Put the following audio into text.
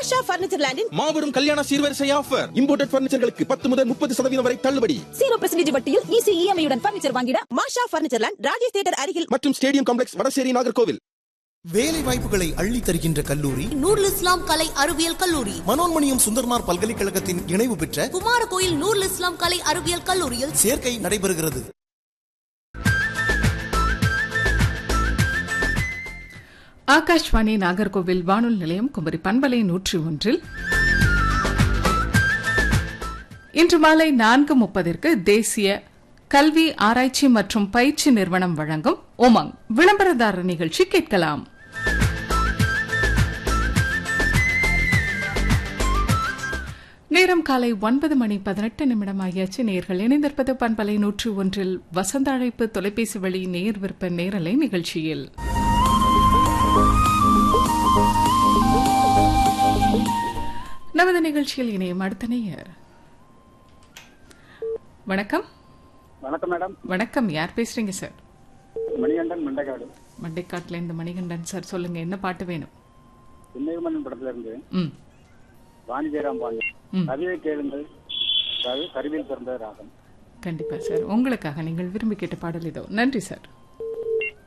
மாஷா furniture லேண்டின் மாபெரும் கல்யாண சீர்வரிசை ஆஃபர் இம்போர்ட்டட் பர்னிச்சர்களுக்கு பத்து முதல் முப்பது சதவீதம் வரை தள்ளுபடி ஜீரோ பெர்சன்டேஜ் வட்டியில் ஈஸி இஎம்ஐயுடன் பர்னிச்சர் வாங்கிட Masha furniture land Rajesh theatre அருகில் மற்றும் ஸ்டேடியம் காம்ப்ளெக்ஸ் வடசேரி நாகர்கோவில் வேலை வாய்ப்புகளை அள்ளி தருகின்ற கல்லூரி நூருல் இஸ்லாம் கலை அறிவியல் கல்லூரி மனோன்மணியம் சுந்தர்மார் பல்கலைக்கழகத்தின் இணைவு பெற்ற குமாரகோயில் நூருல் இஸ்லாம் கலை அறிவியல் கல்லூரியில் சேர்க்கை நடைபெறுகிறது ஆகாஷ்வாணி நாகர்கோவில் வானொலி நிலையம் குமரி பண்பலை நூற்றி ஒன்றில் இன்று மாலை நான்கு முப்பதிற்கு தேசிய கல்வி ஆராய்ச்சி மற்றும் பயிற்சி நிறுவனம் வழங்கும் உமங் விளம்பரதாரர் நிகழ்ச்சி கேட்கலாம் நேரம் காலை ஒன்பது மணி பதினெட்டு நிமிடம் ஆகியாச்சு நேர்கள் இணைந்திருப்பது பண்பலை நூற்றி ஒன்றில் வசந்த அழைப்பு தொலைபேசி வழி நேர் விற்ப நேரலை நிகழ்ச்சியில் நமது நிகழ்ச்சியில் இணையும் அடுத்த நேயர் வணக்கம் வணக்கம் மேடம் வணக்கம் யார் பேசுறீங்க சார் மணிகண்டன் மண்டகாடு மண்டைக்காட்டுல இருந்து மணிகண்டன் சார் சொல்லுங்க என்ன பாட்டு வேணும் திண்ணைமன்னன் படத்துல இருந்து ம் வாணி ஜெயராம் பாண்டி ம். கவிதை கேளுங்கள் கரு- கருவில் பிறந்த ராகம் கண்டிப்பா சார் உங்களுக்காக நீங்கள் விரும்பி கேட்ட பாடல் இதோ நன்றி சார்